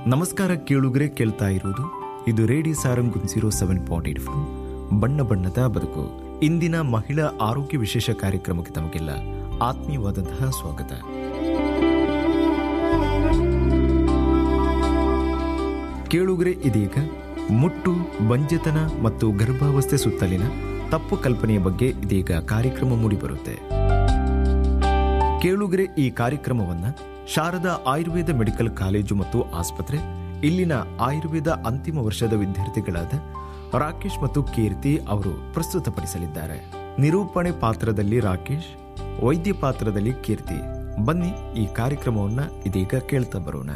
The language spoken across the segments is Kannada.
ನಮಸ್ಕಾರ ಕೇಳುಗರೆ ಕೇಳ್ತಾ ಇರುವುದು ಇದು radio Sarang zero seven point eight four ಬಣ್ಣ ಬಣ್ಣದ ಬದುಕು ಇಂದಿನ ಮಹಿಳಾ ಆರೋಗ್ಯ ವಿಶೇಷ ಕಾರ್ಯಕ್ರಮಕ್ಕೆ ತಮಗೆಲ್ಲ ಆತ್ಮೀಯವಾದಂತಹ ಸ್ವಾಗತ ಕೇಳುಗರೆ ಇದೀಗ ಮುಟ್ಟು ಬಂಜೆತನ ಮತ್ತು ಗರ್ಭಾವಸ್ಥೆ ಸುತ್ತಲಿನ ತಪ್ಪು ಕಲ್ಪನೆಯ ಬಗ್ಗೆ ಇದೀಗ ಕಾರ್ಯಕ್ರಮ ಮೂಡಿಬರುತ್ತೆ ಕೇಳುಗರೆ ಈ ಕಾರ್ಯಕ್ರಮವನ್ನ ಶಾರದಾ ಆಯುರ್ವೇದ ಮೆಡಿಕಲ್ ಕಾಲೇಜು ಮತ್ತು ಆಸ್ಪತ್ರೆ ಇಲ್ಲಿನ ಆಯುರ್ವೇದ ಅಂತಿಮ ವರ್ಷದ ವಿದ್ಯಾರ್ಥಿಗಳಾದ ರಾಕೇಶ್ ಮತ್ತು ಕೀರ್ತಿ ಅವರು ಪ್ರಸ್ತುತಪಡಿಸಲಿದ್ದಾರೆ ನಿರೂಪಣೆ ಪಾತ್ರದಲ್ಲಿ ರಾಕೇಶ್ ವೈದ್ಯ ಪಾತ್ರದಲ್ಲಿ ಕೀರ್ತಿ ಬನ್ನಿ ಈ ಕಾರ್ಯಕ್ರಮವನ್ನ ಇದೀಗ ಕೇಳ್ತಾ ಬರೋಣ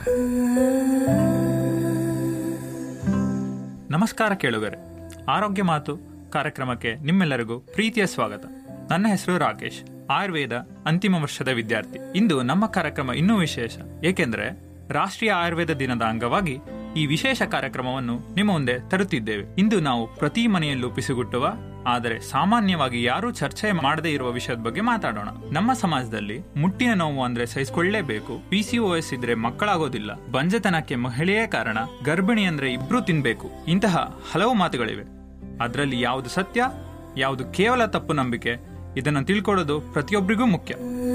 ನಮಸ್ಕಾರ ಕೇಳುಗರೆ ಆರೋಗ್ಯ ಮಾತು ಕಾರ್ಯಕ್ರಮಕ್ಕೆ ನಿಮ್ಮೆಲ್ಲರಿಗೂ ಪ್ರೀತಿಯ ಸ್ವಾಗತ ನನ್ನ ಹೆಸರು ರಾಕೇಶ್ ಆಯುರ್ವೇದ ಅಂತಿಮ ವರ್ಷದ ವಿದ್ಯಾರ್ಥಿ ಇಂದು ನಮ್ಮ ಕಾರ್ಯಕ್ರಮ ಇನ್ನೂ ವಿಶೇಷ ಏಕೆಂದರೆ ರಾಷ್ಟ್ರೀಯ ಆಯುರ್ವೇದ ದಿನದ ಅಂಗವಾಗಿ ಈ ವಿಶೇಷ ಕಾರ್ಯಕ್ರಮವನ್ನು ನಿಮ್ಮ ಮುಂದೆ ತರುತ್ತಿದ್ದೇವೆ ಇಂದು ನಾವು ಪ್ರತಿ ಮನೆಯಲ್ಲೂ ಪಿಸುಗುಟ್ಟುವ ಆದರೆ ಸಾಮಾನ್ಯವಾಗಿ ಯಾರೂ ಚರ್ಚೆ ಮಾಡದೇ ಇರುವ ವಿಷಯದ ಬಗ್ಗೆ ಮಾತಾಡೋಣ ನಮ್ಮ ಸಮಾಜದಲ್ಲಿ ಮುಟ್ಟಿನ ನೋವು ಅಂದ್ರೆ ಸಹಿಸಿಕೊಳ್ಳಲೇಬೇಕು ಪಿಸಿಒಎಸ್ ಇದ್ರೆ ಮಕ್ಕಳಾಗೋದಿಲ್ಲ ಬಂಜತನಕ್ಕೆ ಮಹಿಳೆಯೇ ಕಾರಣ ಗರ್ಭಿಣಿ ಅಂದ್ರೆ ಇಬ್ರು ತಿನ್ಬೇಕು ಇಂತಹ ಹಲವು ಮಾತುಗಳಿವೆ ಅದರಲ್ಲಿ ಯಾವುದು ಸತ್ಯ ಯಾವುದು ಕೇವಲ ತಪ್ಪು ನಂಬಿಕೆ ಇದನ್ನು ತಿಳ್ಕೊಳ್ಳೋದು ಪ್ರತಿಯೊಬ್ಬರಿಗೂ ಮುಖ್ಯ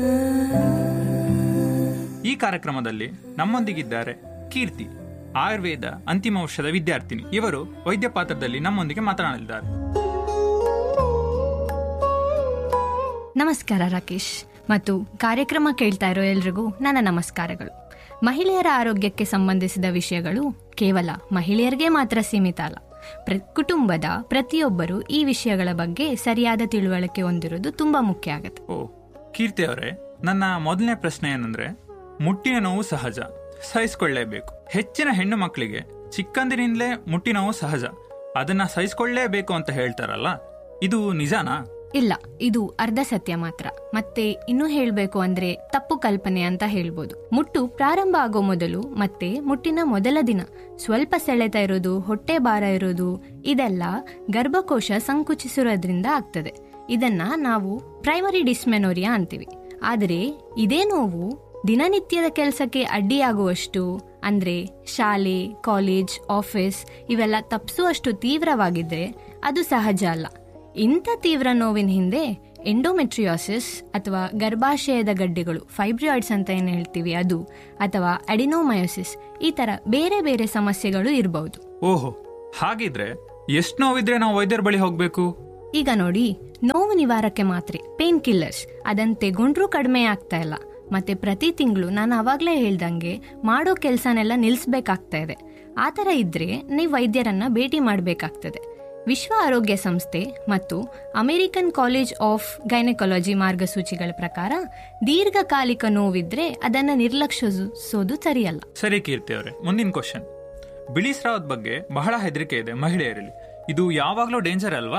ಈ ಕಾರ್ಯಕ್ರಮದಲ್ಲಿ ನಮ್ಮೊಂದಿಗಿದ್ದಾರೆ ಕೀರ್ತಿ ಆಯುರ್ವೇದ ಅಂತಿಮ ವರ್ಷದ ವಿದ್ಯಾರ್ಥಿನಿ ಇವರು ವೈದ್ಯ ಪಾತ್ರದಲ್ಲಿ ನಮ್ಮೊಂದಿಗೆ ಮಾತನಾಡಲಿದ್ದಾರೆ ನಮಸ್ಕಾರ ರಾಕೇಶ್ ಮತ್ತು ಕಾರ್ಯಕ್ರಮ ಕೇಳ್ತಾ ಇರೋ ಎಲ್ರಿಗೂ ನನ್ನ ನಮಸ್ಕಾರಗಳು ಮಹಿಳೆಯರ ಆರೋಗ್ಯಕ್ಕೆ ಸಂಬಂಧಿಸಿದ ವಿಷಯಗಳು ಕೇವಲ ಮಹಿಳೆಯರಿಗೆ ಮಾತ್ರ ಸೀಮಿತ ಅಲ್ಲ ಪ್ರ ಕುಟುಂಬದ ಪ್ರತಿಯೊಬ್ಬರು ಈ ವಿಷಯಗಳ ಬಗ್ಗೆ ಸರಿಯಾದ ತಿಳುವಳಿಕೆ ಹೊಂದಿರೋದು ತುಂಬಾ ಮುಖ್ಯ ಆಗುತ್ತೆ ಓ ಕೀರ್ತಿ ಅವರೇ ನನ್ನ ಮೊದಲನೇ ಪ್ರಶ್ನೆ ಏನಂದ್ರೆ ಮುಟ್ಟಿನ ನೋವು ಸಹಜ ಸಹಿಸಿಕೊಳ್ಳೇಬೇಕು ಹೆಚ್ಚಿನ ಹೆಣ್ಣು ಮಕ್ಕಳಿಗೆ ಚಿಕ್ಕಂದಿನಿಂದಲೇ ಮುಟ್ಟಿ ನೋವು ಸಹಜ ಅದನ್ನ ಸಹಿಸಿಕೊಳ್ಳೇಬೇಕು ಅಂತ ಹೇಳ್ತಾರಲ್ಲ ಇದು ನಿಜಾನಾ ಇಲ್ಲ ಇದು ಅರ್ಧ ಸತ್ಯ ಮಾತ್ರ ಮತ್ತೆ ಇನ್ನೂ ಹೇಳಬೇಕು ಅಂದ್ರೆ ತಪ್ಪು ಕಲ್ಪನೆ ಅಂತ ಹೇಳ್ಬೋದು ಮುಟ್ಟು ಪ್ರಾರಂಭ ಆಗೋ ಮೊದಲು ಮತ್ತೆ ಮುಟ್ಟಿನ ಮೊದಲ ದಿನ ಸ್ವಲ್ಪ ಸೆಳೆತ ಇರೋದು ಹೊಟ್ಟೆ ಭಾರ ಇರೋದು ಇದೆಲ್ಲ ಗರ್ಭಕೋಶ ಸಂಕುಚಿಸಿರೋದ್ರಿಂದ ಆಗ್ತದೆ ಇದನ್ನ ನಾವು ಪ್ರೈಮರಿ ಡಿಸ್ಮೆನೋರಿಯಾ ಅಂತೀವಿ ಆದರೆ ಇದೇ ನೋವು ದಿನನಿತ್ಯದ ಕೆಲಸಕ್ಕೆ ಅಡ್ಡಿಯಾಗುವಷ್ಟು ಅಂದ್ರೆ ಶಾಲೆ ಕಾಲೇಜ್ ಆಫೀಸ್ ಇವೆಲ್ಲ ತಪ್ಪಿಸುವಷ್ಟು ತೀವ್ರವಾಗಿದ್ರೆ ಅದು ಸಹಜ ಅಲ್ಲ ಇಂಥ ತೀವ್ರ ನೋವಿನ ಹಿಂದೆ ಎಂಡೋಮೆಟ್ರಿಯೋಸಿಸ್ ಅಥವಾ ಗರ್ಭಾಶಯದ ಗಡ್ಡೆಗಳು ಫೈಬ್ರಿಯಾಯ್ಡ್ಸ್ ಅಂತ ಏನು ಹೇಳ್ತೀವಿ ಅದು ಅಥವಾ ಅಡಿನೋಮಯೋಸಿಸ್ ಈ ತರ ಬೇರೆ ಬೇರೆ ಸಮಸ್ಯೆಗಳು ಇರಬಹುದು ಓಹೋ ಹಾಗಿದ್ರೆ ಎಷ್ಟು ನೋವಿದ್ರೆ ನಾವು ವೈದ್ಯರ ಬಳಿ ಹೋಗ್ಬೇಕು ಈಗ ನೋಡಿ ನೋವು ನಿವಾರಕ್ಕೆ ಮಾತ್ರೆ ಪೇನ್ ಕಿಲ್ಲರ್ಸ್ ಅದನ್ನ ತೆಗೊಂಡ್ರೂ ಕಡಿಮೆ ಆಗ್ತಾ ಇಲ್ಲ ಮತ್ತೆ ಪ್ರತಿ ತಿಂಗಳು ನಾನು ಅವಾಗಲೇ ಹೇಳ್ದಂಗೆ ಮಾಡೋ ಕೆಲಸನೆಲ್ಲ ನಿಲ್ಲಿಸ್ಬೇಕಾಗ್ತಾ ಇದೆ ಆ ಥರ ಇದ್ರೆ ನೀವು ವೈದ್ಯರನ್ನ ಭೇಟಿ ಮಾಡಬೇಕಾಗ್ತದೆ ವಿಶ್ವ ಆರೋಗ್ಯ ಸಂಸ್ಥೆ ಮತ್ತು ಅಮೆರಿಕನ್ ಕಾಲೇಜ್ ಆಫ್ ಗೈನಕಾಲಜಿ ಮಾರ್ಗಸೂಚಿಗಳ ಪ್ರಕಾರ ದೀರ್ಘಕಾಲಿಕ ನೋವಿದ್ರೆ ಅದನ್ನ ನಿರ್ಲಕ್ಷಿಸೋದು ಸರಿಯಲ್ಲ ಸರಿ ಕೀರ್ತಿ ಅವರೇ ಮುಂದಿನ ಕ್ವಶನ್ ಬಿಳಿ ಸ್ರಾವದ ಬಗ್ಗೆ ಬಹಳ ಹೆದರಿಕೆ ಇದೆ ಮಹಿಳೆಯರಲ್ಲಿ ಇದು ಯಾವಾಗ್ಲೂ ಡೇಂಜರ್ ಅಲ್ವಾ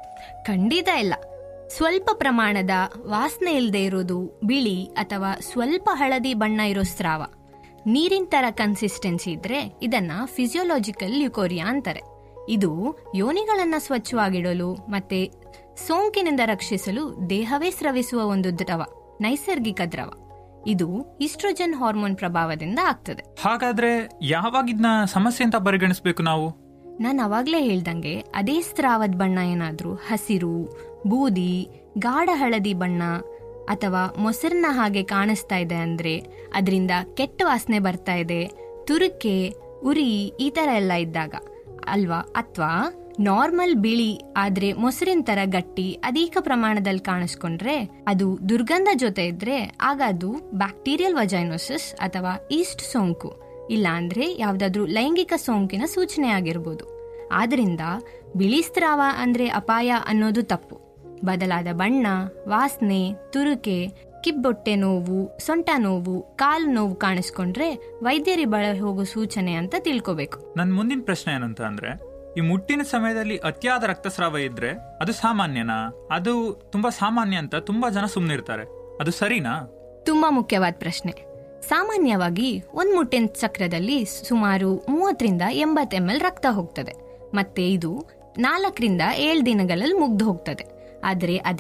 ಖಂಡಿತ ಇಲ್ಲ ಸ್ವಲ್ಪ ಪ್ರಮಾಣದ ವಾಸನೆ ಇಲ್ಲದೆ ಇರೋದು ಬಿಳಿ ಅಥವಾ ಸ್ವಲ್ಪ ಹಳದಿ ಬಣ್ಣ ಇರೋ ಸ್ರಾವ ನೀರಿನ ತರ ಕನ್ಸಿಸ್ಟೆನ್ಸಿ ಇದ್ರೆ ಇದನ್ನ ಫಿಸಿಯೋಲಾಜಿಕಲ್ ಲ್ಯುಕೋರಿಯಾ ಅಂತಾರೆ ಇದು ಯೋನಿಗಳನ್ನ ಸ್ವಚ್ಛವಾಗಿಡಲು ಮತ್ತೆ ಸೋಂಕಿನಿಂದ ರಕ್ಷಿಸಲು ದೇಹವೇ ಸ್ರವಿಸುವ ಒಂದು ದ್ರವ ನೈಸರ್ಗಿಕ ದ್ರವ ಇದು ಈಸ್ಟ್ರೋಜನ್ ಹಾರ್ಮೋನ್ ಪ್ರಭಾವದಿಂದ ಆಗ್ತದೆ ಹಾಗಾದ್ರೆ ಯಾವಾಗ ಇದನ್ನ ಸಮಸ್ಯೆ ಅಂತ ಪರಿಗಣಿಸ್ಬೇಕು ನಾವು ನಾನು ಅವಾಗಲೇ ಹೇಳ್ದಂಗೆ ಅದೇ ಸ್ರಾವದ ಬಣ್ಣ ಏನಾದರೂ ಹಸಿರು ಬೂದಿ ಗಾಢ ಹಳದಿ ಬಣ್ಣ ಅಥವಾ ಮೊಸರಿನ ಹಾಗೆ ಕಾಣಿಸ್ತಾ ಇದೆ ಅಂದ್ರೆ ಅದರಿಂದ ಕೆಟ್ಟ ವಾಸನೆ ಬರ್ತಾ ಇದೆ ತುರುಕೆ ಉರಿ ಈ ತರ ಎಲ್ಲ ಇದ್ದಾಗ ಅಲ್ವಾ ಅಥವಾ ನಾರ್ಮಲ್ ಬಿಳಿ ಆದ್ರೆ ಮೊಸರಿನ ತರ ಗಟ್ಟಿ ಅಧಿಕ ಪ್ರಮಾಣದಲ್ಲಿ ಕಾಣಿಸ್ಕೊಂಡ್ರೆ ಅದು ದುರ್ಗಂಧ ಜೊತೆ ಇದ್ರೆ ಆಗ ಅದು ಬ್ಯಾಕ್ಟೀರಿಯಲ್ ವಜೈನೋಸಿಸ್ ಅಥವಾ ಈಸ್ಟ್ ಸೋಂಕು ಇಲ್ಲ ಅಂದ್ರೆ ಯಾವ್ದಾದ್ರೂ ಲೈಂಗಿಕ ಸೋಂಕಿನ ಸೂಚನೆ ಆಗಿರ್ಬೋದು ಆದ್ರಿಂದ ಬಿಳಿ ಸ್ರಾವ ಅಂದ್ರೆ ಅಪಾಯ ಅನ್ನೋದು ತಪ್ಪು ಬದಲಾದ ಬಣ್ಣ ವಾಸನೆ ತುರುಕೆ ಕಿಬ್ಬೊಟ್ಟೆ ನೋವು ಸೊಂಟ ನೋವು ಕಾಲು ನೋವು ಕಾಣಿಸ್ಕೊಂಡ್ರೆ ವೈದ್ಯರಿ ಬಳ ಹೋಗೋ ಸೂಚನೆ ಅಂತ ತಿಳ್ಕೋಬೇಕು ನನ್ನ ಮುಂದಿನ ಪ್ರಶ್ನೆ ಏನಂತ ಅಂದ್ರೆ ಈ ಮುಟ್ಟಿನ ಸಮಯದಲ್ಲಿ ಅತಿಯಾದ ರಕ್ತಸ್ರಾವ ಇದ್ರೆ ಅದು ಸಾಮಾನ್ಯನಾ ಅದು ತುಂಬಾ ಸಾಮಾನ್ಯ ಅಂತ ತುಂಬಾ ಜನ ಸುಮ್ಮನಿರ್ತಾರೆ ಅದು ಸರಿನಾ ತುಂಬಾ ಮುಖ್ಯವಾದ ಪ್ರಶ್ನೆ ಸಾಮಾನ್ಯವಾಗಿ ಒಂದ್ ಮುಟ್ಟಿನ ಚಕ್ರದಲ್ಲಿ ಸುಮಾರು ಮೂವತ್ತರಿಂದ ಎಂಬತ್ತು ಎಂ ಎಲ್ ರಕ್ತ ಹೋಗ್ತದೆ ಮತ್ತೆ ಇದು ನಾಲ್ಕರಿಂದ ಏಳು ದಿನಗಳಲ್ಲಿ ಮುಗ್ದು ಹೋಗ್ತದೆ ಆದರೆ ಅದೇ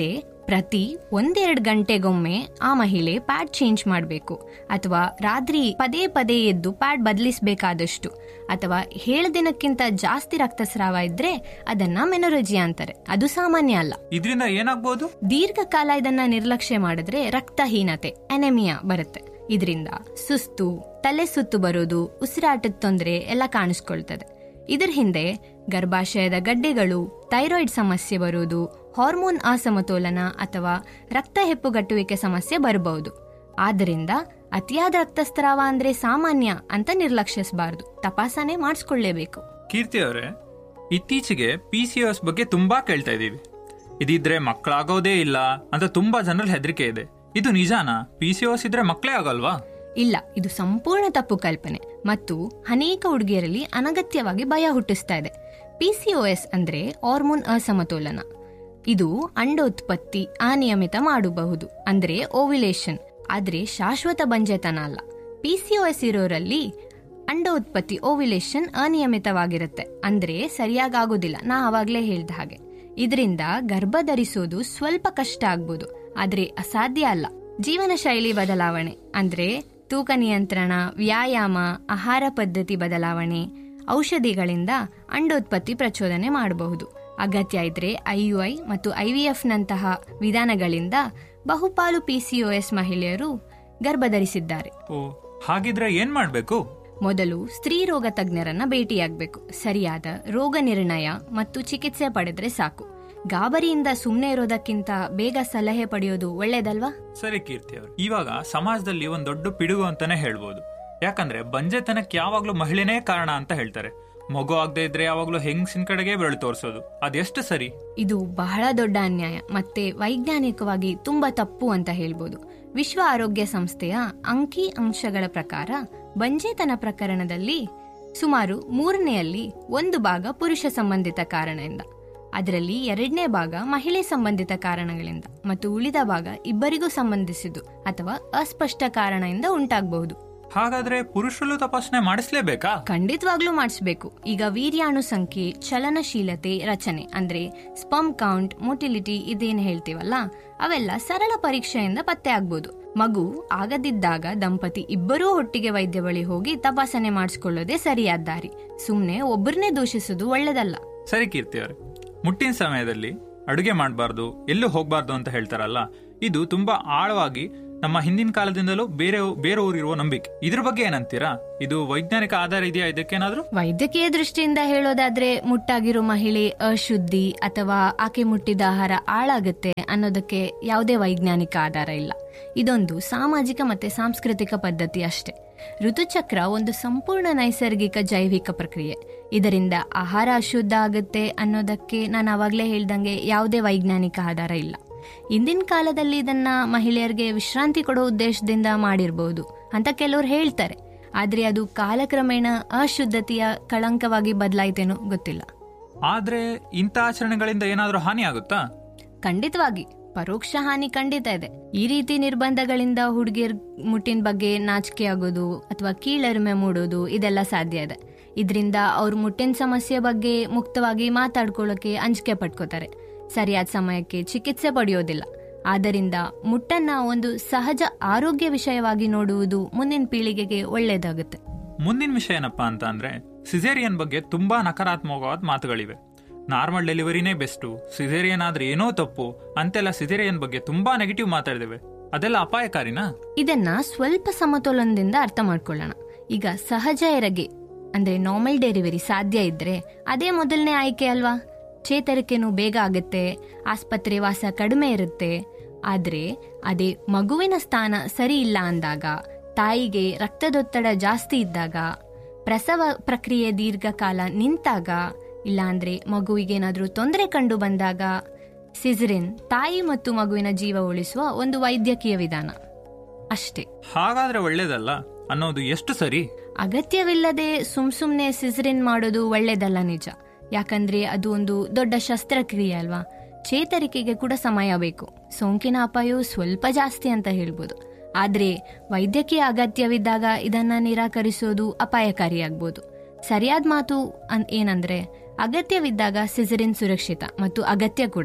ಪ್ರತಿ ಒಂದೆರಡು ಗಂಟೆಗೊಮ್ಮೆ ಆ ಮಹಿಳೆ ಪ್ಯಾಡ್ ಚೇಂಜ್ ಮಾಡಬೇಕು ಅಥವಾ ರಾತ್ರಿ ಪದೇ ಪದೇ ಎದ್ದು ಪ್ಯಾಡ್ ಬದಲಿಸಬೇಕಾದಷ್ಟು ಅಥವಾ ಏಳು ದಿನಕ್ಕಿಂತ ಜಾಸ್ತಿ ರಕ್ತಸ್ರಾವ ಇದ್ರೆ ಅದನ್ನ ಮೆನೊರಜಿ ಅಂತಾರೆ ಅದು ಸಾಮಾನ್ಯ ಅಲ್ಲ ಇದರಿಂದ ಏನಾಗ್ಬೋದು ದೀರ್ಘಕಾಲ ಇದನ್ನ ನಿರ್ಲಕ್ಷ್ಯ ಮಾಡಿದ್ರೆ ರಕ್ತಹೀನತೆ ಎನೆಮಿಯಾ ಬರುತ್ತೆ ಇದರಿಂದ ಸುಸ್ತು ತಲೆ ಸುತ್ತು ಬರೋದು ಉಸಿರಾಟದ ತೊಂದರೆ ಎಲ್ಲ ಕಾಣಿಸ್ಕೊಳ್ತದೆ ಇದರ ಹಿಂದೆ ಗರ್ಭಾಶಯದ ಗಡ್ಡೆಗಳು ಥೈರಾಯ್ಡ್ ಸಮಸ್ಯೆ ಬರುವುದು ಹಾರ್ಮೋನ್ ಅಸಮತೋಲನ ಅಥವಾ ರಕ್ತ ಹೆಪ್ಪುಗಟ್ಟುವಿಕೆ ಸಮಸ್ಯೆ ಬರಬಹುದು ಆದ್ದರಿಂದ ಅತಿಯಾದ ರಕ್ತಸ್ರಾವ ಅಂದ್ರೆ ಸಾಮಾನ್ಯ ಅಂತ ನಿರ್ಲಕ್ಷಿಸಬಾರದು ತಪಾಸಣೆ ಮಾಡಿಸ್ಕೊಳ್ಳೇಬೇಕು ಕೀರ್ತಿ ಅವರೇ ಇತ್ತೀಚೆಗೆ ಪಿ ಸಿ ಎಸ್ ಬಗ್ಗೆ ತುಂಬಾ ಕೇಳ್ತಾ ಇದೀವಿ ಇದಿದ್ರೆ ಮಕ್ಕಳಾಗೋದೇ ಇಲ್ಲ ಅಂತ ತುಂಬಾ ಜನರಲ್ಲಿ ಹೆದರಿಕೆ ಇದೆ ಇದು ನಿಜಾನಾ ಪಿ ಸಿ ಎಸ್ ಇದ್ರೆ ಮಕ್ಕಳೇ ಆಗಲ್ವಾ ಇಲ್ಲ ಇದು ಸಂಪೂರ್ಣ ತಪ್ಪು ಕಲ್ಪನೆ ಮತ್ತು ಅನೇಕ ಹುಡುಗಿಯರಲ್ಲಿ ಅನಗತ್ಯವಾಗಿ ಭಯ ಹುಟ್ಟಿಸ್ತಾ ಇದೆ ಪಿಸಿಒಎಸ್ ಅಂದ್ರೆ ಹಾರ್ಮೋನ್ ಅಸಮತೋಲನ ಇದು ಅಂಡೋತ್ಪತ್ತಿ ಅನಿಯಮಿತ ಮಾಡಬಹುದು ಅಂದ್ರೆ ಓವ್ಯುಲೇಷನ್ ಆದ್ರೆ ಶಾಶ್ವತ ಬಂಜೆತನ ಅಲ್ಲ ಪಿಸಿಒಎಸ್ ಇರೋರಲ್ಲಿ ಅಂಡೋತ್ಪತ್ತಿ ಓವ್ಯುಲೇಷನ್ ಅನಿಯಮಿತವಾಗಿರುತ್ತೆ ಅಂದ್ರೆ ಸರಿಯಾಗಿ ಆಗೋದಿಲ್ಲ ನಾ ಆವಾಗಲೇ ಹೇಳ್ದ ಹಾಗೆ ಇದರಿಂದ ಗರ್ಭ ಧರಿಸೋದು ಸ್ವಲ್ಪ ಕಷ್ಟ ಆಗ್ಬೋದು ಆದ್ರೆ ಅಸಾಧ್ಯ ಅಲ್ಲ ಜೀವನ ಶೈಲಿ ಬದಲಾವಣೆ ಅಂದ್ರೆ ತೂಕ ನಿಯಂತ್ರಣ ವ್ಯಾಯಾಮ ಆಹಾರ ಪದ್ಧತಿ ಬದಲಾವಣೆ ಔಷಧಿಗಳಿಂದ ಅಂಡೋತ್ಪತ್ತಿ ಪ್ರಚೋದನೆ ಮಾಡಬಹುದು ಅಗತ್ಯ ಇದ್ರೆ ಐಯುಐ ಮತ್ತು ಐವಿಎಫ್ ನಂತಹ ವಿಧಾನಗಳಿಂದ ಬಹುಪಾಲು ಪಿಸಿಒಎಸ್ ಮಹಿಳೆಯರು ಗರ್ಭಧರಿಸಿದ್ದಾರೆ ಓ ಹಾಗಿದ್ರೆ ಏನ್ ಮಾಡ್ಬೇಕು ಮೊದಲು ಸ್ತ್ರೀ ರೋಗ ತಜ್ಞರನ್ನ ಭೇಟಿಯಾಗಬೇಕು ಸರಿಯಾದ ರೋಗ ನಿರ್ಣಯ ಮತ್ತು ಚಿಕಿತ್ಸೆ ಪಡೆದ್ರೆ ಸಾಕು ಗಾಬರಿಯಿಂದ ಸುಮ್ಮನೆ ಇರೋದಕ್ಕಿಂತ ಬೇಗ ಸಲಹೆ ಪಡೆಯೋದು ಒಳ್ಳೇದಲ್ವಾ ಸರಿ ಕೀರ್ತಿ ಅವರು ಇವಾಗ ಸಮಾಜದಲ್ಲಿ ಒಂದ್ ದೊಡ್ಡ ಪಿಡುಗು ಅಂತಾನೆ ಹೇಳ್ಬೋದು ಯಾಕಂದ್ರೆ ಬಂಜೆತನಕ್ಕೆ ಯಾವಾಗ್ಲೂ ಮಹಿಳೆನೇ ಕಾರಣ ಅಂತ ಹೇಳ್ತಾರೆ ಮಗು ಆಗದೆ ಇದ್ರೆ ಯಾವಾಗ್ಲೂ ಹೆಂಗಸಿನ ಕಡೆಗೆ ಬೆರಳು ತೋರಿಸೋದು ಅದೆಷ್ಟು ಸರಿ ಇದು ಬಹಳ ದೊಡ್ಡ ಅನ್ಯಾಯ ಮತ್ತೆ ವೈಜ್ಞಾನಿಕವಾಗಿ ತುಂಬಾ ತಪ್ಪು ಅಂತ ಹೇಳ್ಬೋದು ವಿಶ್ವ ಆರೋಗ್ಯ ಸಂಸ್ಥೆಯ ಅಂಕಿ ಅಂಶಗಳ ಪ್ರಕಾರ ಬಂಜೇತನ ಪ್ರಕರಣದಲ್ಲಿ ಸುಮಾರು ಮೂರನೆಯಲ್ಲಿ ಒಂದು ಭಾಗ ಪುರುಷ ಸಂಬಂಧಿತ ಕಾರಣದಿಂದ ಅದರಲ್ಲಿ ಎರಡನೇ ಭಾಗ ಮಹಿಳೆ ಸಂಬಂಧಿತ ಕಾರಣಗಳಿಂದ ಮತ್ತು ಉಳಿದ ಭಾಗ ಇಬ್ಬರಿಗೂ ಸಂಬಂಧಿಸಿದ್ದು ಅಥವಾ ಅಸ್ಪಷ್ಟ ಕಾರಣದಿಂದ ಉಂಟಾಗಬಹುದು ಹಾಗಾದ್ರೆ ಪುರುಷರು ತಪಾಸಣೆ ಮಾಡಿಸ್ಲೇಬೇಕಾ ಖಂಡಿತವಾಗ್ಲೂ ಮಾಡಿಸ್ಬೇಕು ಈಗ ವೀರ್ಯಾಣು ಸಂಖ್ಯೆ ಚಲನಶೀಲತೆ ರಚನೆ ಅಂದ್ರೆ ಸ್ಪಮ್ ಕೌಂಟ್ ಮೊಟಿಲಿಟಿ ಇದೇನು ಹೇಳ್ತೀವಲ್ಲ ಅವೆಲ್ಲ ಸರಳ ಪರೀಕ್ಷೆಯಿಂದ ಪತ್ತೆ ಆಗ್ಬೋದು ಮಗು ಆಗದಿದ್ದಾಗ ದಂಪತಿ ಇಬ್ಬರೂ ಒಟ್ಟಿಗೆ ವೈದ್ಯ ಬಳಿ ಹೋಗಿ ತಪಾಸಣೆ ಮಾಡಿಸ್ಕೊಳ್ಳೋದೇ ಸರಿಯಾದ ದಾರಿ ಸುಮ್ನೆ ಒಬ್ಬರನ್ನೇ ದೂಷಿಸೋದು ಒಳ್ಳೇದಲ್ಲ ಸರಿ ಕೀರ್ತಿ ಅವರೇ ಮುಟ್ಟಿನ ಸಮಯದಲ್ಲಿ ಅಡುಗೆ ಮಾಡಬಾರ್ದು ಎಲ್ಲೂ ಹೋಗ್ಬಾರ್ದು ಅಂತ ಹೇಳ್ತಾರಲ್ಲ ಇದು ತುಂಬಾ ಆಳವಾಗಿ ನಮ್ಮ ಹಿಂದಿನ ಕಾಲದಿಂದಲೂ ಬೇರೆ ಬೇರೆ ಊರಿರುವ ನಂಬಿಕೆ ಇದ್ರ ಬಗ್ಗೆ ಏನಂತೀರಾ ಇದು ವೈಜ್ಞಾನಿಕ ಆಧಾರ ಇದೆಯಾ ಇದಕ್ಕೇನಾದ್ರೂ ವೈದ್ಯಕೀಯ ದೃಷ್ಟಿಯಿಂದ ಹೇಳೋದಾದ್ರೆ ಮುಟ್ಟಾಗಿರೋ ಮಹಿಳೆ ಅಶುದ್ಧಿ ಅಥವಾ ಆಕೆ ಮುಟ್ಟಿದ ಆಹಾರ ಹಾಳಾಗುತ್ತೆ ಅನ್ನೋದಕ್ಕೆ ಯಾವುದೇ ವೈಜ್ಞಾನಿಕ ಆಧಾರ ಇಲ್ಲ ಇದೊಂದು ಸಾಮಾಜಿಕ ಮತ್ತೆ ಸಾಂಸ್ಕೃತಿಕ ಪದ್ಧತಿ ಅಷ್ಟೇ ಋತುಚಕ್ರ ಒಂದು ಸಂಪೂರ್ಣ ನೈಸರ್ಗಿಕ ಜೈವಿಕ ಪ್ರಕ್ರಿಯೆ ಇದರಿಂದ ಆಹಾರ ಅಶುದ್ಧ ಆಗುತ್ತೆ ಅನ್ನೋದಕ್ಕೆ ನಾನು ಅವಾಗಲೇ ಹೇಳ್ದಂಗೆ ಯಾವುದೇ ವೈಜ್ಞಾನಿಕ ಆಧಾರ ಇಲ್ಲ ಇಂದಿನ ಕಾಲದಲ್ಲಿ ಇದನ್ನ ಮಹಿಳೆಯರಿಗೆ ವಿಶ್ರಾಂತಿ ಕೊಡೋ ಉದ್ದೇಶದಿಂದ ಮಾಡಿರ್ಬೋದು ಅಂತ ಕೆಲವರು ಹೇಳ್ತಾರೆ ಆದ್ರೆ ಅದು ಕಾಲಕ್ರಮೇಣ ಅಶುದ್ಧತೆಯ ಕಳಂಕವಾಗಿ ಬದಲಾಯ್ತೇನೋ ಗೊತ್ತಿಲ್ಲ ಆದ್ರೆ ಇಂಥ ಆಚರಣೆಗಳಿಂದ ಏನಾದ್ರೂ ಹಾನಿ ಆಗುತ್ತಾ ಖಂಡಿತವಾಗಿ ಪರೋಕ್ಷ ಹಾನಿ ಖಂಡಿತ ಇದೆ ಈ ರೀತಿ ನಿರ್ಬಂಧಗಳಿಂದ ಹುಡುಗಿಯರ್ ಮುಟ್ಟಿನ ಬಗ್ಗೆ ನಾಚಿಕೆ ಆಗೋದು ಅಥವಾ ಕೀಳರಿಮೆ ಮೂಡೋದು ಇದೆಲ್ಲ ಸಾಧ್ಯ ಇದೆ ಇದರಿಂದ ಅವ್ರ ಮುಟ್ಟಿನ ಸಮಸ್ಯೆ ಬಗ್ಗೆ ಮುಕ್ತವಾಗಿ ಮಾತಾಡ್ಕೊಳ್ಳೋಕೆ ಅಂಜಿಕೆ ಪಡ್ಕೋತಾರೆ ಸರಿಯಾದ ಸಮಯಕ್ಕೆ ಚಿಕಿತ್ಸೆ ಪಡೆಯೋದಿಲ್ಲ ಆದ್ದರಿಂದ ಮುಟ್ಟನ್ನ ಒಂದು ಸಹಜ ಆರೋಗ್ಯ ವಿಷಯವಾಗಿ ನೋಡುವುದು ಮುಂದಿನ ಪೀಳಿಗೆಗೆ ಒಳ್ಳೆಯದಾಗುತ್ತೆ ಮುಂದಿನ ವಿಷಯ ಏನಪ್ಪಾ ಅಂತ ಅಂದ್ರೆ ಸಿಸೇರಿಯನ್ ಬಗ್ಗೆ ತುಂಬಾ ನಕಾರಾತ್ಮಕವಾದ ಮಾತುಗಳಿವೆ ನಾರ್ಮಲ್ ಡೆಲಿವರಿನೇ ಬೆಸ್ಟು ಸಿಸೇರಿಯನ್ ಆದ್ರೆ ಏನೋ ತಪ್ಪು ಅಂತೆಲ್ಲ ಸಿಸೇರಿಯನ್ ಬಗ್ಗೆ ತುಂಬಾ ನೆಗೆಟಿವ್ ಮಾತಾಡಿದ್ದೇವೆ ಅದೆಲ್ಲ ಅಪಾಯಕಾರಿನಾ ಇದನ್ನ ಸ್ವಲ್ಪ ಸಮತೋಲನದಿಂದ ಅರ್ಥ ಮಾಡ್ಕೊಳ್ಳೋಣ ಈಗ ಸಹಜ ಹೆರಿಗೆ ಅಂದ್ರೆ ನಾರ್ಮಲ್ ಡೆಲಿವರಿ ಸಾಧ್ಯ ಇದ್ರೆ ಅದೇ ಮೊದಲನೇ ಆಯ್ಕೆ ಅಲ್ವಾ ಚೇತರಿಕೆನೂ ಬೇಗ ಆಗುತ್ತೆ ಆಸ್ಪತ್ರೆ ವಾಸ ಕಡಿಮೆ ಇರುತ್ತೆ ಆದ್ರೆ ಅದೇ ಮಗುವಿನ ಸ್ಥಾನ ಸರಿ ಇಲ್ಲ ಅಂದಾಗ ತಾಯಿಗೆ ರಕ್ತದೊತ್ತಡ ಜಾಸ್ತಿ ಇದ್ದಾಗ ಪ್ರಸವ ಪ್ರಕ್ರಿಯೆ ದೀರ್ಘಕಾಲ ನಿಂತಾಗ ಇಲ್ಲಾಂದ್ರೆ ಮಗುವಿಗೇನಾದ್ರೂ ತೊಂದರೆ ಕಂಡು ಬಂದಾಗ ಸಿಜರಿನ್ ತಾಯಿ ಮತ್ತು ಮಗುವಿನ ಜೀವ ಉಳಿಸುವ ಒಂದು ವೈದ್ಯಕೀಯ ವಿಧಾನ ಅಷ್ಟೇ ಹಾಗಾದ್ರೆ ಒಳ್ಳೇದಲ್ಲ ಅನ್ನೋದು ಎಷ್ಟು ಸರಿ ಅಗತ್ಯವಿಲ್ಲದೆ ಸುಮ್ ಸುಮ್ನೆ ಸಿಜರಿನ್ ಮಾಡೋದು ಒಳ್ಳೇದಲ್ಲ ನಿಜ ಯಾಕಂದ್ರೆ ಅದು ಒಂದು ದೊಡ್ಡ ಶಸ್ತ್ರಕ್ರಿಯೆ ಅಲ್ವಾ ಚೇತರಿಕೆಗೆ ಕೂಡ ಸಮಯ ಬೇಕು ಸೋಂಕಿನ ಅಪಾಯವು ಸ್ವಲ್ಪ ಜಾಸ್ತಿ ಅಂತ ಹೇಳ್ಬೋದು ಆದ್ರೆ ವೈದ್ಯಕೀಯ ಅಗತ್ಯವಿದ್ದಾಗ ಇದನ್ನ ನಿರಾಕರಿಸೋದು ಅಪಾಯಕಾರಿಯಾಗ್ಬೋದು ಸರಿಯಾದ ಮಾತು ಅನ್- ಏನಂದ್ರೆ ಅಗತ್ಯವಿದ್ದಾಗ ಸಿಜರಿನ್ ಸುರಕ್ಷಿತ ಮತ್ತು ಅಗತ್ಯ ಕೂಡ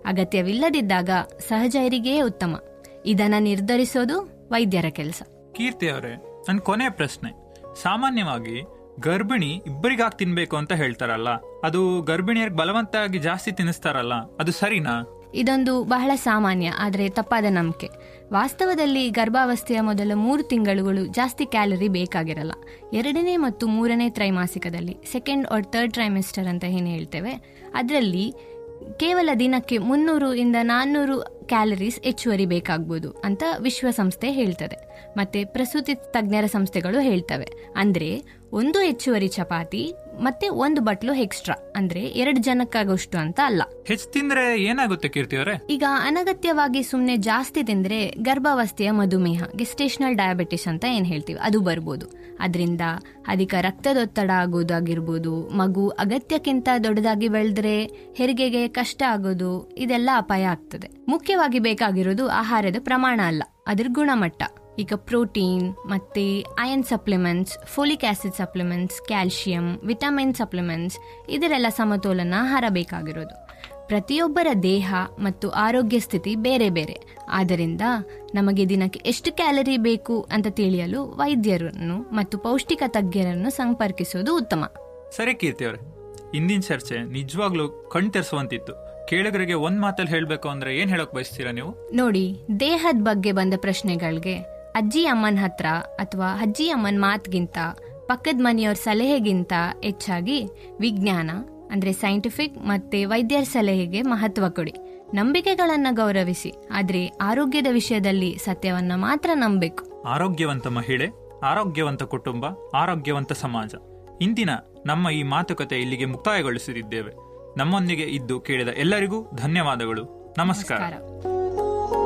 ಅಗತ್ಯವಿಲ್ಲದಿದ್ದಾಗ ಸಹಜ ಹೆರಿಗೆಯೇ ಉತ್ತಮ ಇದನ್ನ ನಿರ್ಧರಿಸೋದು ವೈದ್ಯರ ಕೆಲಸ ಕೀರ್ತಿ ಅವರೇ ನನ್ನ ಕೊನೆ ಪ್ರಶ್ನೆ ಸಾಮಾನ್ಯವಾಗಿ ಗರ್ಭಿಣಿ ಇಬ್ಬರಿಗಾಗಿ ತಿನ್ಬೇಕು ಅಂತ ಹೇಳ್ತಾರಲ್ಲ ಅದು ಗರ್ಭಿಣಿಯರಿಗೆ ಬಲವಂತವಾಗಿ ಜಾಸ್ತಿ ತಿನ್ನಿಸ್ತಾರಲ್ಲ ಅದು ಸರಿನಾ ಇದೊಂದು ಬಹಳ ಸಾಮಾನ್ಯ ಆದರೆ ತಪ್ಪಾದ ನಂಬಿಕೆ ವಾಸ್ತವದಲ್ಲಿ ಗರ್ಭಾವಸ್ಥೆಯ ಮೊದಲ ಮೂರು ತಿಂಗಳುಗಳು ಜಾಸ್ತಿ ಕ್ಯಾಲರಿ ಬೇಕಾಗಿರಲ್ಲ ಎರಡನೇ ಮತ್ತು ಮೂರನೇ ತ್ರೈಮಾಸಿಕದಲ್ಲಿ ಸೆಕೆಂಡ್ ಆರ್ ಥರ್ಡ್ ಟ್ರೈಮೆಸ್ಟರ್ ಅಂತ ಏನು ಹೇಳ್ತೇವೆ ಅದರಲ್ಲಿ ಕೇವಲ ದಿನಕ್ಕೆ ಮುನ್ನೂರು ಇಂದ ನಾನ್ನೂರು ಕ್ಯಾಲರೀಸ್ ಹೆಚ್ಚುವರಿ ಬೇಕಾಗ್ಬೋದು ಅಂತ ವಿಶ್ವಸಂಸ್ಥೆ ಹೇಳ್ತದೆ ಮತ್ತೆ ಪ್ರಸೂತಿ ತಜ್ಞರ ಸಂಸ್ಥೆಗಳು ಹೇಳ್ತವೆ ಅಂದ್ರೆ ಒಂದು ಹೆಚ್ಚುವರಿ ಚಪಾತಿ ಮತ್ತೆ ಒಂದು ಬಟ್ಲು ಎಕ್ಸ್ಟ್ರಾ ಅಂದ್ರೆ ಎರಡು ಜನಕ್ಕಾಗೋಷ್ಟು ಅಂತ ಅಲ್ಲ ಹೆಚ್ಚು ತಿಂದ್ರೆ ಏನಾಗುತ್ತೆ ಕೀರ್ತಿ ಅವರೇ ಈಗ ಅನಗತ್ಯವಾಗಿ ಸುಮ್ಮನೆ ಜಾಸ್ತಿ ತಿಂದ್ರೆ ಗರ್ಭಾವಸ್ಥೆಯ ಮಧುಮೇಹ ಗೆಸ್ಟೇಷನಲ್ ಡಯಾಬಿಟಿಸ್ ಅಂತ ಏನ್ ಹೇಳ್ತೀವಿ ಅದು ಬರ್ಬೋದು ಅದರಿಂದ ಅಧಿಕ ರಕ್ತದೊತ್ತಡ ಆಗೋದಾಗಿರ್ಬೋದು ಮಗು ಅಗತ್ಯಕ್ಕಿಂತ ದೊಡ್ಡದಾಗಿ ಬೆಳೆದ್ರೆ ಹೆರಿಗೆಗೆ ಕಷ್ಟ ಆಗೋದು ಇದೆಲ್ಲ ಅಪಾಯ ಆಗ್ತದೆ ಮುಖ್ಯವಾಗಿ ಬೇಕಾಗಿರೋದು ಆಹಾರದ ಪ್ರಮಾಣ ಅಲ್ಲ ಅದ್ರ ಗುಣಮಟ್ಟ ಈಗ ಪ್ರೋಟೀನ್ ಮತ್ತೆ iron supplements folic acid supplements calcium vitamin supplements ಇದರೆಲ್ಲ ಸಮತೋಲನ ಆಹಾರ ಬೇಕಾಗಿರೋದು ಪ್ರತಿಯೊಬ್ಬರ ದೇಹ ಮತ್ತು ಆರೋಗ್ಯ ಸ್ಥಿತಿ ಬೇರೆ ಬೇರೆ ಆದ್ದರಿಂದ ನಮಗೆ ದಿನಕ್ಕೆ ಎಷ್ಟು ಕ್ಯಾಲರಿ ಬೇಕು ಅಂತ ತಿಳಿಯಲು ವೈದ್ಯರನ್ನು ಮತ್ತು ಪೌಷ್ಟಿಕ ತಜ್ಞರನ್ನು ಸಂಪರ್ಕಿಸುವುದು ಉತ್ತಮ ಸರಿ ಕೀರ್ತಿ ಅವರೇ ಇಂದಿನ ಚರ್ಚೆ ನಿಜವಾಗ್ಲೂ ಕಣ್ ತೆರೆಸುವಂತಿತ್ತು ಕೇಳುಗರಿಗೆ ಒಂದ್ ಮಾತಲ್ಲಿ ಹೇಳ್ಬೇಕು ಅಂದ್ರೆ ಏನ್ ಹೇಳಕ್ ಬಯಸ್ತೀರಾ ನೀವು ನೋಡಿ ದೇಹದ ಬಗ್ಗೆ ಬಂದ ಪ್ರಶ್ನೆಗಳಿಗೆ ಅಜ್ಜಿ ಅಮ್ಮನ ಹತ್ರ ಅಥವಾ ಅಜ್ಜಿ ಅಮ್ಮನ ಮಾತ್ಗಿಂತ ಪಕ್ಕದ ಮನೆಯವ್ರ ಸಲಹೆಗಿಂತ ಹೆಚ್ಚಾಗಿ ವಿಜ್ಞಾನ ಅಂದ್ರೆ ಸೈಂಟಿಫಿಕ್ ಮತ್ತೆ ವೈದ್ಯರ ಸಲಹೆಗೆ ಮಹತ್ವ ಕೊಡಿ ನಂಬಿಕೆಗಳನ್ನ ಗೌರವಿಸಿ ಆದ್ರೆ ಆರೋಗ್ಯದ ವಿಷಯದಲ್ಲಿ ಸತ್ಯವನ್ನ ಮಾತ್ರ ನಂಬಬೇಕು ಆರೋಗ್ಯವಂತ ಮಹಿಳೆ ಆರೋಗ್ಯವಂತ ಕುಟುಂಬ ಆರೋಗ್ಯವಂತ ಸಮಾಜ ಇಂದಿನ ನಮ್ಮ ಈ ಮಾತುಕತೆ ಇಲ್ಲಿಗೆ ಮುಕ್ತಾಯಗೊಳಿಸುತ್ತಿದ್ದೇವೆ ನಮ್ಮೊಂದಿಗೆ ಇದ್ದು ಕೇಳಿದ ಎಲ್ಲರಿಗೂ ಧನ್ಯವಾದಗಳು ನಮಸ್ಕಾರ ನಮಸ್ಕಾರ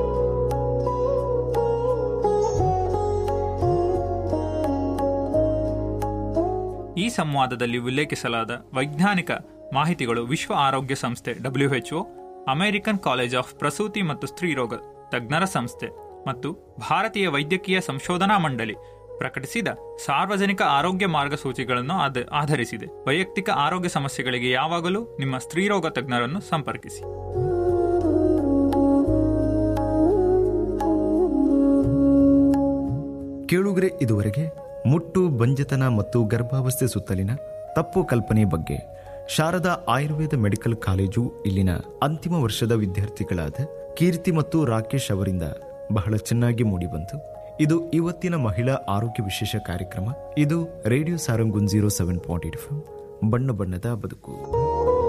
ಈ ಸಂವಾದದಲ್ಲಿ ಉಲ್ಲೇಖಿಸಲಾದ ವೈಜ್ಞಾನಿಕ ಮಾಹಿತಿಗಳು ವಿಶ್ವ ಆರೋಗ್ಯ ಸಂಸ್ಥೆ ಡಬ್ಲ್ಯೂಎಚ್ಒ ಅಮೆರಿಕನ್ ಕಾಲೇಜ್ ಆಫ್ ಪ್ರಸೂತಿ ಮತ್ತು ಸ್ತ್ರೀರೋಗ ತಜ್ಞರ ಸಂಸ್ಥೆ ಮತ್ತು ಭಾರತೀಯ ವೈದ್ಯಕೀಯ ಸಂಶೋಧನಾ ಮಂಡಳಿ ಪ್ರಕಟಿಸಿದ ಸಾರ್ವಜನಿಕ ಆರೋಗ್ಯ ಮಾರ್ಗಸೂಚಿಗಳನ್ನು ಆಧ- ಆಧರಿಸಿದೆ ವೈಯಕ್ತಿಕ ಆರೋಗ್ಯ ಸಮಸ್ಯೆಗಳಿಗೆ ಯಾವಾಗಲೂ ನಿಮ್ಮ ಸ್ತ್ರೀರೋಗ ತಜ್ಞರನ್ನು ಸಂಪರ್ಕಿಸಿ ಕೇಳುಗರೆ ಇದುವರೆಗೆ ಮುಟ್ಟು ಬಂಜತನ ಮತ್ತು ಗರ್ಭಾವಸ್ಥೆ ಸುತ್ತಲಿನ ತಪ್ಪು ಕಲ್ಪನೆ ಬಗ್ಗೆ ಶಾರದಾ ಆಯುರ್ವೇದ ಮೆಡಿಕಲ್ ಕಾಲೇಜು ಇಲ್ಲಿನ ಅಂತಿಮ ವರ್ಷದ ವಿದ್ಯಾರ್ಥಿಗಳಾದ ಕೀರ್ತಿ ಮತ್ತು ರಾಕೇಶ್ ಅವರಿಂದ ಬಹಳ ಚೆನ್ನಾಗಿ ಮೂಡಿಬಂತು ಇದು ಇವತ್ತಿನ ಮಹಿಳಾ ಆರೋಗ್ಯ ವಿಶೇಷ ಕಾರ್ಯಕ್ರಮ ಇದು ರೇಡಿಯೋ ಸಾರಂಗುನ್ ಜೀರೋ ಸೆವೆನ್ ಪಾಯಿಂಟ್ ಏಟ್ ಬಣ್ಣ ಬಣ್ಣದ ಬದುಕು